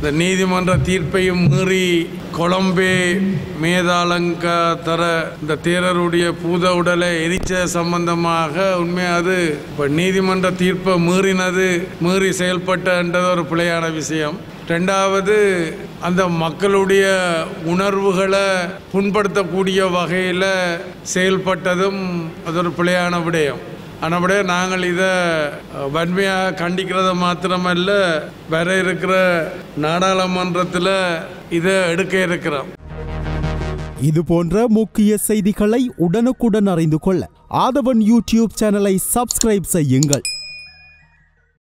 இந்த நீதிமன்ற தீர்ப்பையும் மீறி கொலம்பே மேதாளங்க தர இந்த தேரருடைய பூத உடலை எரிச்ச சம்பந்தமாக உண்மை அது இப்போ நீதிமன்ற தீர்ப்பை மீறினது மீறி செயல்பட்டன்றது ஒரு பிழையான விஷயம் ரெண்டாவது அந்த மக்களுடைய உணர்வுகளை புண்படுத்தக்கூடிய வகையில் செயல்பட்டதும் அது ஒரு பிழையான விடயம் ஆனபடியே நாங்கள் இதை வன்மையாக கண்டிக்கிறத மாத்திரமல்ல வர இருக்கிற நாடாளுமன்றத்தில் இதை எடுக்க இருக்கிறோம் இது போன்ற முக்கிய செய்திகளை உடனுக்குடன் அறிந்து கொள்ள ஆதவன் யூடியூப் சேனலை சப்ஸ்கிரைப் செய்யுங்கள்